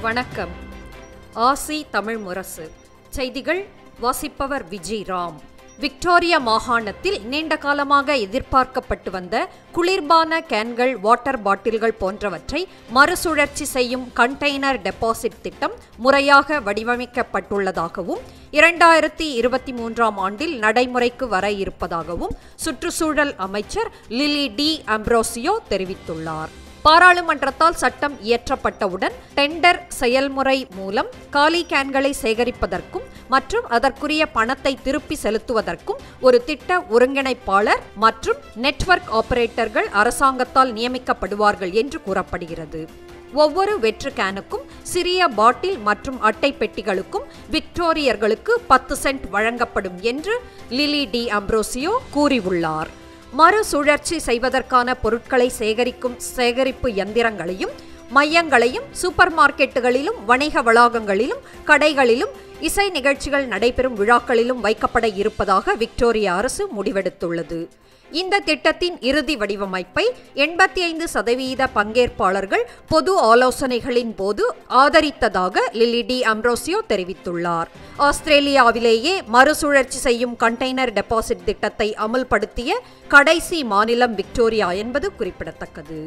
வணக்கம் ஆசி தமிழ் முரசு செய்திகள் வாசிப்பவர் விஜய் ராம் விக்டோரியா மாகாணத்தில் நீண்ட காலமாக எதிர்பார்க்கப்பட்டு வந்த குளிர்பான கேன்கள் வாட்டர் பாட்டில்கள் போன்றவற்றை மறுசுழற்சி செய்யும் கண்டெய்னர் டெபாசிட் திட்டம் முறையாக வடிவமைக்கப்பட்டுள்ளதாகவும் இரண்டாயிரத்தி இருபத்தி மூன்றாம் ஆண்டில் நடைமுறைக்கு வர இருப்பதாகவும் சுற்றுச்சூழல் அமைச்சர் லிலி டி அம்ப்ரோசியோ தெரிவித்துள்ளார் பாராளுமன்றத்தால் சட்டம் இயற்றப்பட்டவுடன் டெண்டர் செயல்முறை மூலம் காலி கேன்களை சேகரிப்பதற்கும் மற்றும் அதற்குரிய பணத்தை திருப்பி செலுத்துவதற்கும் ஒரு திட்ட ஒருங்கிணைப்பாளர் மற்றும் நெட்வொர்க் ஆபரேட்டர்கள் அரசாங்கத்தால் நியமிக்கப்படுவார்கள் என்று கூறப்படுகிறது ஒவ்வொரு வெற்று கேனுக்கும் சிறிய பாட்டில் மற்றும் அட்டை பெட்டிகளுக்கும் விக்டோரியர்களுக்கு பத்து சென்ட் வழங்கப்படும் என்று லிலி டி அம்ப்ரோசியோ கூறியுள்ளார் மறுசுழற்சி செய்வதற்கான பொருட்களை சேகரிக்கும் சேகரிப்பு யந்திரங்களையும் மையங்களையும் சூப்பர் மார்க்கெட்டுகளிலும் வணிக வளாகங்களிலும் கடைகளிலும் இசை நிகழ்ச்சிகள் நடைபெறும் விழாக்களிலும் வைக்கப்பட இருப்பதாக விக்டோரியா அரசு முடிவெடுத்துள்ளது இந்த திட்டத்தின் இறுதி வடிவமைப்பை எண்பத்தி ஐந்து சதவீத பங்கேற்பாளர்கள் பொது ஆலோசனைகளின் போது ஆதரித்ததாக லிலி டி அம்ப்ரோசியோ தெரிவித்துள்ளார் ஆஸ்திரேலியாவிலேயே மறுசுழற்சி செய்யும் கண்டெய்னர் டெபாசிட் திட்டத்தை அமல்படுத்திய கடைசி மாநிலம் விக்டோரியா என்பது குறிப்பிடத்தக்கது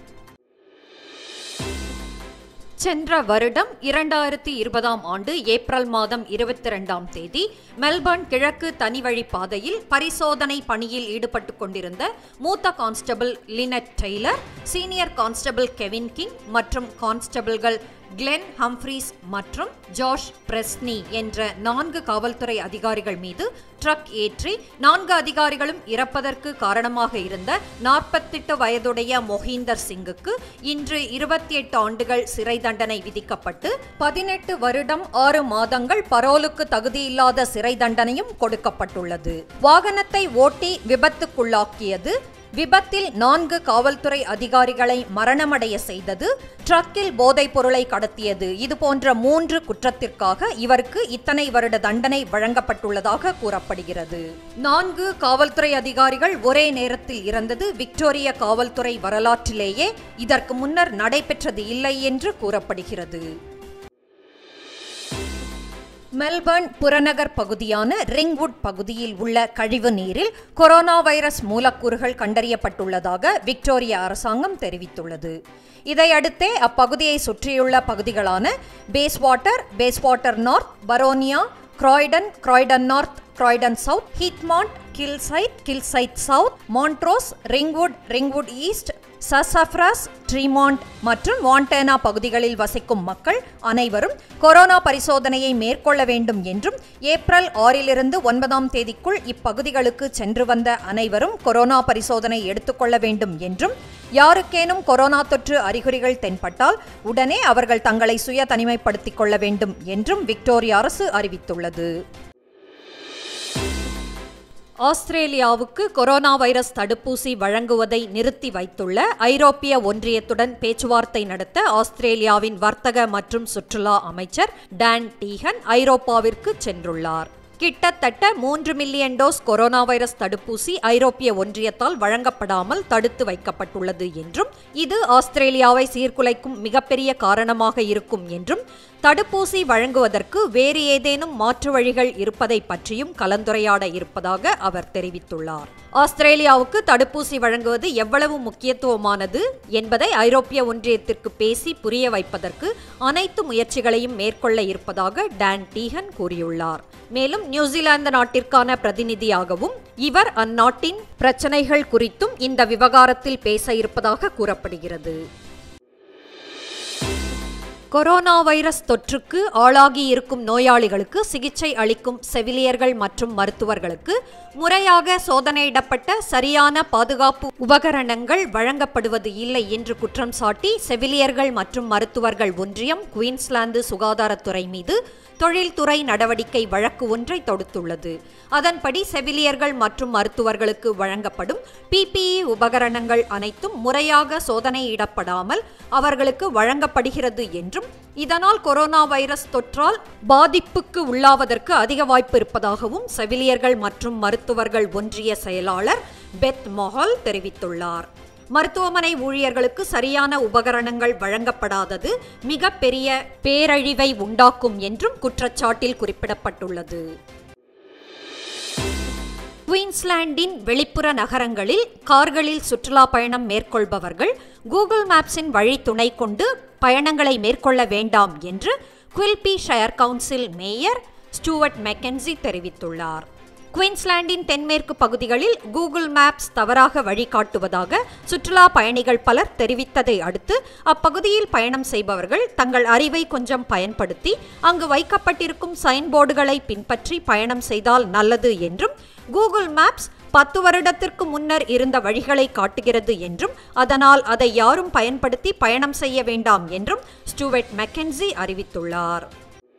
சென்ற வருடம் இரண்டாயிரத்தி இருபதாம் ஆண்டு ஏப்ரல் மாதம் இருபத்தி ரெண்டாம் தேதி மெல்பர்ன் கிழக்கு தனிவழி பாதையில் பரிசோதனை பணியில் ஈடுபட்டு கொண்டிருந்த மூத்த constable Lynette Taylor senior constable Kevin King மற்றும் கான்ஸ்டபிள்கள் கிளென் ஹம்ஃப்ரீஸ் மற்றும் ஜாஷ் பிரெஸ்னி என்ற நான்கு காவல்துறை அதிகாரிகள் மீது ட்ரக் ஏற்றி நான்கு அதிகாரிகளும் இறப்பதற்கு காரணமாக இருந்த நாற்பத்தெட்டு வயதுடைய மொஹீந்தர் சிங்குக்கு இன்று இருபத்தி எட்டு ஆண்டுகள் சிறை தண்டனை விதிக்கப்பட்டு பதினெட்டு வருடம் ஆறு மாதங்கள் பரோலுக்கு தகுதியில்லாத சிறை தண்டனையும் கொடுக்கப்பட்டுள்ளது வாகனத்தை ஓட்டி விபத்துக்குள்ளாக்கியது விபத்தில் நான்கு காவல்துறை அதிகாரிகளை மரணமடைய செய்தது ட்ரக்கில் போதைப் பொருளை கடத்தியது இதுபோன்ற மூன்று குற்றத்திற்காக இவருக்கு இத்தனை வருட தண்டனை வழங்கப்பட்டுள்ளதாக கூறப்படுகிறது நான்கு காவல்துறை அதிகாரிகள் ஒரே நேரத்தில் இறந்தது விக்டோரிய காவல்துறை வரலாற்றிலேயே இதற்கு முன்னர் நடைபெற்றது இல்லை என்று கூறப்படுகிறது மெல்பர்ன் புறநகர் பகுதியான ரிங்வுட் பகுதியில் உள்ள கழிவு நீரில் கொரோனா வைரஸ் மூலக்கூறுகள் கண்டறியப்பட்டுள்ளதாக விக்டோரியா அரசாங்கம் தெரிவித்துள்ளது இதையடுத்தே அப்பகுதியை சுற்றியுள்ள பகுதிகளான Bayswater Bayswater North Boronia Croydon Croydon North Croydon South Heathmont Kilsyth Kilsyth South Montrose Ringwood Ringwood East Sassafras Tremont மற்றும் வாண்டேனா பகுதிகளில் வசிக்கும் மக்கள் அனைவரும் கொரோனா பரிசோதனையை மேற்கொள்ள வேண்டும் என்றும் ஏப்ரல் ஆறிலிருந்து ஒன்பதாம் தேதிக்குள் இப்பகுதிகளுக்கு சென்று வந்த அனைவரும் கொரோனா பரிசோதனை எடுத்துக்கொள்ள வேண்டும் என்றும் யாருக்கேனும் கொரோனா தொற்று அறிகுறிகள் தென்பட்டால் உடனே அவர்கள் தங்களை சுய தனிமைப்படுத்திக் கொள்ள வேண்டும் என்றும் விக்டோரியா அரசு அறிவித்துள்ளது ஆஸ்திரேலியாவுக்கு கொரோனா வைரஸ் தடுப்பூசி வழங்குவதை நிறுத்தி வைத்துள்ள ஐரோப்பிய ஒன்றியத்துடன் பேச்சுவார்த்தை நடத்த ஆஸ்திரேலியாவின் வர்த்தக மற்றும் சுற்றுலா அமைச்சர் டான் டீஹன் ஐரோப்பாவிற்கு சென்றுள்ளார் கிட்டத்தட்ட மூன்று மில்லியன் டோஸ் கொரோனா வைரஸ் தடுப்பூசி ஐரோப்பிய ஒன்றியத்தால் வழங்கப்படாமல் தடுத்து வைக்கப்பட்டுள்ளது என்றும் இது ஆஸ்திரேலியாவை சீர்குலைக்கும் மிகப்பெரிய காரணமாக இருக்கும் என்றும் தடுப்பூசி வழங்குவதற்கு வேறு ஏதேனும் மாற்று வழிகள் இருப்பதை பற்றியும் கலந்துரையாட இருப்பதாக அவர் தெரிவித்துள்ளார் ஆஸ்திரேலியாவுக்கு தடுப்பூசி வழங்குவது எவ்வளவு முக்கியத்துவமானது என்பதை ஐரோப்பிய ஒன்றியத்திற்கு பேசி புரிய வைப்பதற்கு அனைத்து முயற்சிகளையும் மேற்கொள்ள இருப்பதாக டான் டீஹன் கூறியுள்ளார் மேலும் நியூசிலாந்து நாட்டிற்கான பிரதிநிதியாகவும் இவர் அந்நாட்டின் பிரச்சனைகள் குறித்தும் இந்த விவகாரத்தில் பேச இருப்பதாக கூறப்படுகிறது கொரோனா வைரஸ் தொற்றுக்கு ஆளாகி இருக்கும் நோயாளிகளுக்கு சிகிச்சை அளிக்கும் செவிலியர்கள் மற்றும் மருத்துவர்களுக்கு முறையாக சோதனையிடப்பட்ட சரியான பாதுகாப்பு உபகரணங்கள் வழங்கப்படுவது இல்லை என்று குற்றம் சாட்டி செவிலியர்கள் மற்றும் மருத்துவர்கள் ஒன்றியம் குயின்ஸ்லாந்து சுகாதாரத்துறை மீது தொழில்துறை நடவடிக்கை வழக்கு ஒன்றை தொடுத்துள்ளது அதன்படி செவிலியர்கள் மற்றும் மருத்துவர்களுக்கு வழங்கப்படும் பிபிஇ உபகரணங்கள் அனைத்தும் முறையாக சோதனையிடப்படாமல் அவர்களுக்கு வழங்கப்படுகிறது என்றும் இதனால் கொரோனா வைரஸ் தொற்றால் பாதிப்புக்கு உள்ளாவதற்கு அதிக வாய்ப்பு இருப்பதாகவும் செவிலியர்கள் மற்றும் மருத்துவர்கள் ஒன்றிய செயலாளர் பெத் மொஹல் தெரிவித்துள்ளார் மருத்துவமனை ஊழியர்களுக்கு சரியான உபகரணங்கள் வழங்கப்படாதது மிகப்பெரிய பேரழிவை உண்டாக்கும் என்றும் குற்றச்சாட்டில் குறிப்பிடப்பட்டுள்ளது குயின்ஸ்லாண்டின் வெளிப்புற நகரங்களில் கார்களில் சுற்றுலா பயணம் மேற்கொள்பவர்கள் கூகுள் மேப்ஸின் வழி துணை கொண்டு பயணங்களை மேற்கொள்ள வேண்டாம் என்று Quilpie Shire council mayor Stuart McKenzie தெரிவித்துள்ளார் குயின்ஸ்லாண்டின் தென்மேற்கு பகுதிகளில் கூகுள் மேப்ஸ் தவறாக வழிகாட்டுவதாக சுற்றுலா பயணிகள் பலர் தெரிவித்ததை அடுத்து அப்பகுதியில் பயணம் செய்பவர்கள் தங்கள் அறிவை கொஞ்சம் பயன்படுத்தி அங்கு வைக்கப்பட்டிருக்கும் சைன்போர்டுகளை பின்பற்றி பயணம் செய்தால் நல்லது என்றும் கூகுள் மேப்ஸ் பத்து வருடத்திற்கு முன்னர் இருந்த வழிகளை காட்டுகிறது என்றும் அதனால் அதை யாரும் பயன்படுத்தி பயணம் செய்ய வேண்டாம் என்றும் ஸ்டூவர்ட் மெக்கன்சி அறிவித்துள்ளார்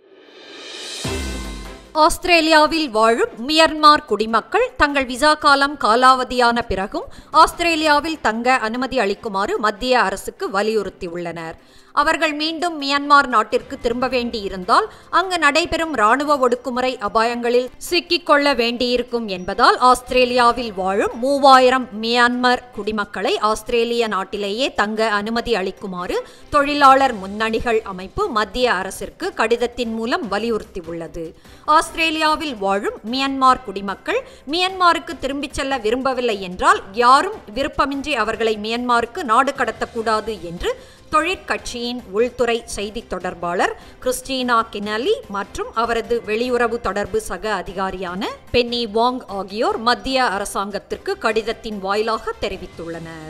ஆஸ்திரேலியாவில் வாழும் மியன்மார் குடிமக்கள் தங்கள் விசா காலம் காலாவதியான பிறகும் ஆஸ்திரேலியாவில் தங்க அனுமதி அளிக்குமாறு மத்திய அரசுக்கு வலியுறுத்தியுள்ளனர் அவர்கள் மீண்டும் மியான்மார் நாட்டிற்கு திரும்ப வேண்டியிருந்தால் அங்கு நடைபெறும் ராணுவ ஒடுக்குமுறை அபாயங்களில் சிக்கிக்கொள்ள வேண்டியிருக்கும் என்பதால் ஆஸ்திரேலியாவில் வாழும் மூவாயிரம் மியான்மர் குடிமக்களை ஆஸ்திரேலிய நாட்டிலேயே தங்க அனுமதி அளிக்குமாறு தொழிலாளர் முன்னணிகள் அமைப்பு மத்திய அரசிற்கு கடிதத்தின் மூலம் வலியுறுத்தியுள்ளது ஆஸ்திரேலியாவில் வாழும் மியான்மார் குடிமக்கள் மியான்மாருக்கு திரும்பிச் செல்ல விரும்பவில்லை என்றால் யாரும் விருப்பமின்றி அவர்களை மியான்மாருக்கு நாடு கடத்தக்கூடாது என்று தொழிற்கட்சியின் உள்துறை செய்தி தொடர்பாளர் கிறிஸ்டினா கினலி மற்றும் அவரது வெளியுறவு தொடர்பு சக அதிகாரியான பென்னி வாங் ஆகியோர் மத்திய அரசாங்கத்திற்கு கடிதத்தின் வாயிலாக தெரிவித்துள்ளனர்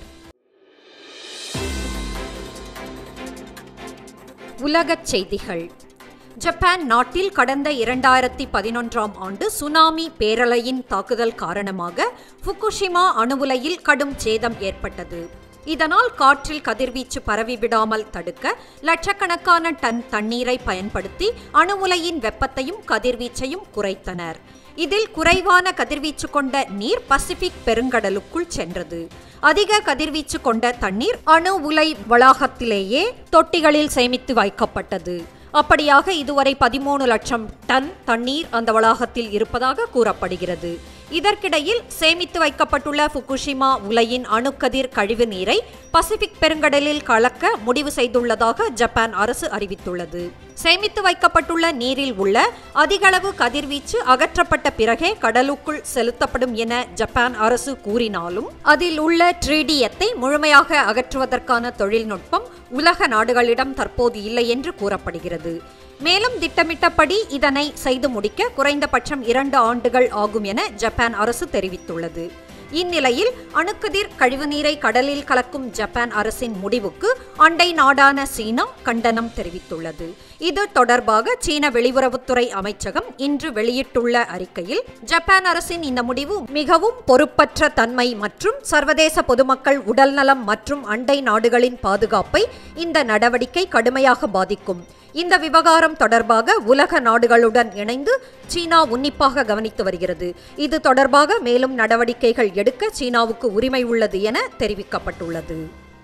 உலகச் செய்திகள் ஜப்பான் நாட்டில் கடந்த இரண்டாயிரத்தி பதினொன்றாம் ஆண்டு சுனாமி பேரலையின் தாக்குதல் காரணமாக ஃபுகுஷிமா அணு உலையில் கடும் சேதம் ஏற்பட்டது இதனால் காற்றில் கதிர்வீச்சு பரவிவிடாமல் தடுக்க லட்சக்கணக்கான டன் தண்ணீரை பயன்படுத்தி அணு உலையின் வெப்பத்தையும் கதிர்வீச்சையும் குறைத்தனர் இதில் குறைவான கதிர்வீச்சு கொண்ட நீர் பசிபிக் பெருங்கடலுக்குள் சென்றது அதிக கதிர்வீச்சு கொண்ட தண்ணீர் அணு உலை வளாகத்திலேயே தொட்டிகளில் சேமித்து வைக்கப்பட்டது அப்படியாக இதுவரை பதிமூணு லட்சம் டன் தண்ணீர் அந்த வளாகத்தில் இருப்பதாக கூறப்படுகிறது இதற்கிடையில் சேமித்து வைக்கப்பட்டுள்ள புகுஷிமா உலையின் அணுக்கதிர் கழிவு நீரை பசிபிக் பெருங்கடலில் கலக்க முடிவு செய்துள்ளதாக ஜப்பான் அரசு அறிவித்துள்ளது சேமித்து வைக்கப்பட்டுள்ள நீரில் உள்ள அதிகளவு கதிர்வீச்சு அகற்றப்பட்ட பிறகே கடலுக்குள் செலுத்தப்படும் என ஜப்பான் அரசு கூறினாலும் அதில் உள்ள ட்ரீடியத்தை முழுமையாக அகற்றுவதற்கான தொழில்நுட்பம் உலக நாடுகளிடம் தற்போது இல்லை என்று கூறப்படுகிறது மேலும் திட்டமிட்டபடி இதனை செய்து முடிக்க குறைந்தபட்சம் இரண்டு ஆண்டுகள் ஆகும் என ஜப்பான் அரசு தெரிவித்துள்ளது இந்நிலையில் அணுக்கதிர் கழிவுநீரை கடலில் கலக்கும் ஜப்பான் அரசின் முடிவுக்கு அண்டை நாடான சீனா கண்டனம் தெரிவித்துள்ளது இது தொடர்பாக சீன வெளியுறவுத்துறை அமைச்சகம் இன்று வெளியிட்டுள்ள அறிக்கையில் ஜப்பான் அரசின் இந்த முடிவு மிகவும் பொறுப்பற்ற தன்மை மற்றும் சர்வதேச பொதுமக்கள் உடல்நலம் மற்றும் அண்டை நாடுகளின் பாதுகாப்பை இந்த நடவடிக்கை கடுமையாக பாதிக்கும் இந்த விவகாரம் தொடர்பாக உலக நாடுகளுடன் இணைந்து சீனா உன்னிப்பாக கவனித்து வருகிறது இது தொடர்பாக மேலும் நடவடிக்கைகள் எடுக்க சீனாவுக்கு உரிமை உள்ளது என தெரிவிக்கப்பட்டுள்ளது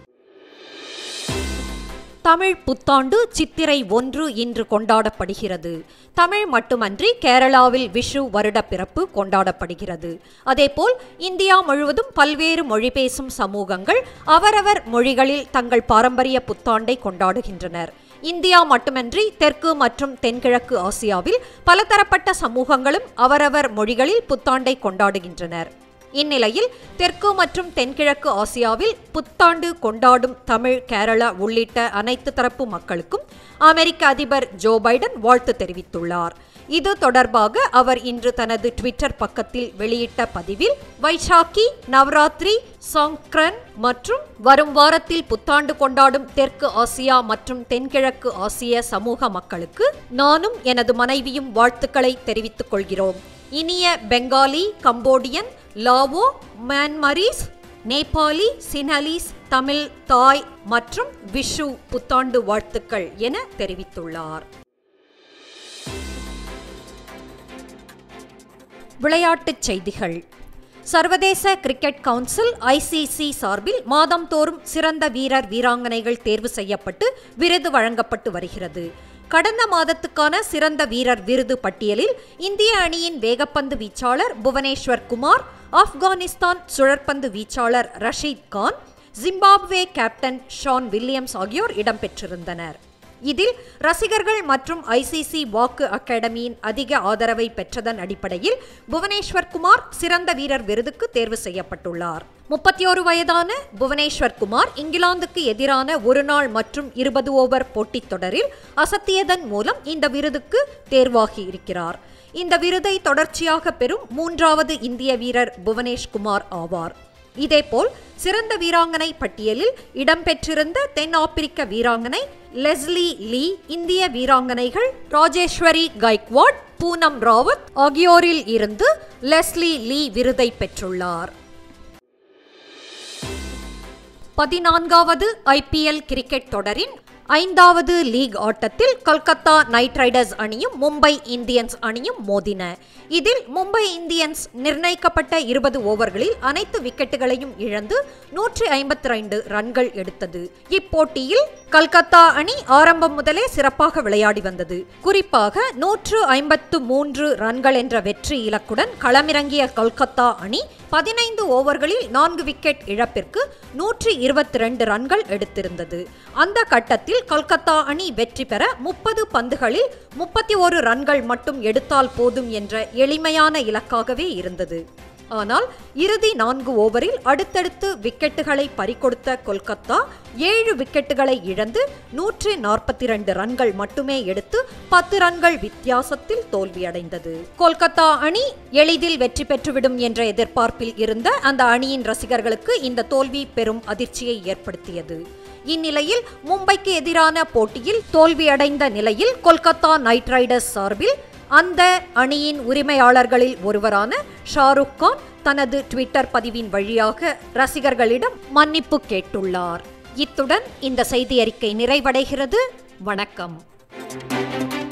தமிழ் புத்தாண்டு சித்திரை ஒன்று இன்று கொண்டாடப்படுகிறது தமிழ் மட்டுமன்றி கேரளாவில் விஷு வருட பிறப்பு கொண்டாடப்படுகிறது அதேபோல் இந்தியா முழுவதும் பல்வேறு மொழி பேசும் சமூகங்கள் அவரவர் மொழிகளில் தங்கள் பாரம்பரிய புத்தாண்டை கொண்டாடுகின்றனர் இந்தியா மட்டுமன்றி தெற்கு மற்றும் தென்கிழக்கு ஆசியாவில் பலதரப்பட்ட சமூகங்களும் அவரவர் மொழிகளில் புத்தாண்டை கொண்டாடுகின்றனர் இந்நிலையில் தெற்கு மற்றும் தென்கிழக்கு ஆசியாவில் புத்தாண்டு கொண்டாடும் தமிழ் கேரளா உள்ளிட்ட அனைத்து தரப்பு மக்களுக்கும் அமெரிக்க அதிபர் ஜோ பைடன் வாழ்த்து தெரிவித்துள்ளார் இது தொடர்பாக அவர் இன்று தனது ட்விட்டர் பக்கத்தில் வெளியிட்ட பதிவில் வைஷாக்கி நவராத்திரி சாங்க்ரன் மற்றும் வரும் வாரத்தில் புத்தாண்டு கொண்டாடும் தெற்கு ஆசியா மற்றும் தென்கிழக்கு ஆசிய சமூக மக்களுக்கு நானும் எனது மனைவியும் வாழ்த்துக்களை தெரிவித்துக் கொள்கிறோம் இனிய Bengali Cambodian Lao Myanmarese Nepali Sinhalese Tamil Thai மற்றும் விஷு புத்தாண்டு வாழ்த்துக்கள் என தெரிவித்துள்ளார் விளையாட்டுச் செய்திகள் சர்வதேச கிரிக்கெட் கவுன்சில் ஐசிசி சார்பில் மாதந்தோறும் சிறந்த வீரர் வீராங்கனைகள் தேர்வு செய்யப்பட்டு விருது வழங்கப்பட்டு வருகிறது கடந்த மாதத்துக்கான சிறந்த வீரர் விருது பட்டியலில் இந்திய அணியின் வேகப்பந்து வீச்சாளர் புவனேஸ்வர் குமார் ஆப்கானிஸ்தான் சுழற்பந்து வீச்சாளர் Rashid Khan Zimbabwe captain Sean Williams ஆகியோர் இடம்பெற்றிருந்தனர் இதில் ரசிகர்கள் மற்றும் ஐசிசி வாக்கு அகாடமியின் அதிக ஆதரவை பெற்றதன் அடிப்படையில் புவனேஸ்வர் குமார் சிறந்த வீரர் விருதுக்கு தேர்வு செய்யப்பட்டுள்ளார் முப்பத்தி ஒரு வயதான புவனேஸ்வர் குமார் இங்கிலாந்துக்கு எதிரான ஒருநாள் மற்றும் இருபது ஓவர் போட்டித் தொடரில் அசத்தியதன் மூலம் இந்த விருதுக்கு தேர்வாகி இருக்கிறார் இந்த விருதை தொடர்ச்சியாக பெறும் மூன்றாவது இந்திய வீரர் புவனேஷ்குமார் ஆவார் இதேபோல் சிறந்த வீராங்கனை பட்டியலில் இடம்பெற்றிருந்த தென்னாப்பிரிக்க வீராங்கனை லெஸ்லி லீ இந்திய வீராங்கனைகள் ராஜேஸ்வரி கைக்வாட் பூனம் ராவத் ஆகியோரில் இருந்து லெஸ்லி லீ விருதை பெற்றுள்ளார் பதினான்காவது ஐபிஎல் கிரிக்கெட் தொடரின் ஐந்தாவது லீக் ஆட்டத்தில் கல்கத்தா நைட் ரைடர்ஸ் அணியும் மும்பை இந்தியன்ஸ் அணியும் மோதின இதில் மும்பை இந்தியன்ஸ் நிர்ணயிக்கப்பட்ட இருபது ஓவர்களில் அனைத்து விக்கெட்டுகளையும் இழந்து நூற்றி ஐம்பத்தி ரெண்டு ரன்கள் எடுத்தது இப்போட்டியில் கல்கத்தா அணி ஆரம்பம் முதலே சிறப்பாக விளையாடி வந்தது குறிப்பாக நூற்று ஐம்பத்து மூன்று ரன்கள் என்ற வெற்றி இலக்குடன் களமிறங்கிய கல்கத்தா அணி பதினைந்து ஓவர்களில் நான்கு விக்கெட் இழப்பிற்கு நூற்றி இருபத்தி ரெண்டு ரன்கள் எடுத்திருந்தது அந்த கட்டத்தில் கல்கத்தா அணி வெற்றி பெற முப்பது பந்துகளில் முப்பத்தி ஒரு ரன்கள் மட்டும் எடுத்தால் போதும் என்ற எளிமையான இலக்காகவே இருந்தது ஆனால் இறுதி நான்கு ஓவரில் அடுத்தடுத்து விக்கெட்டுகளை பறிகொடுத்த கொல்கத்தா ஏழு விக்கெட்டுகளை இழந்து நூற்றி நாற்பத்தி இரண்டு ரன்கள் மட்டுமே எடுத்து பத்து ரன்கள் வித்தியாசத்தில் தோல்வியடைந்தது கொல்கத்தா அணி எளிதில் வெற்றி பெற்றுவிடும் என்ற எதிர்பார்ப்பில் இருந்த அந்த அணியின் ரசிகர்களுக்கு இந்த தோல்வி பெரும் அதிர்ச்சியை ஏற்படுத்தியது இந்நிலையில் மும்பைக்கு எதிரான போட்டியில் தோல்வியடைந்த நிலையில் கொல்கத்தா நைட் ரைடர்ஸ் சார்பில் அந்த அணியின் உரிமையாளர்களில் ஒருவரான ஷாருக் கான் தனது ட்விட்டர் பதிவின் வழியாக ரசிகர்களிடம் மன்னிப்பு கேட்டுள்ளார் இத்துடன் இந்த செய்தி அறிக்கை நிறைவடைகிறது வணக்கம்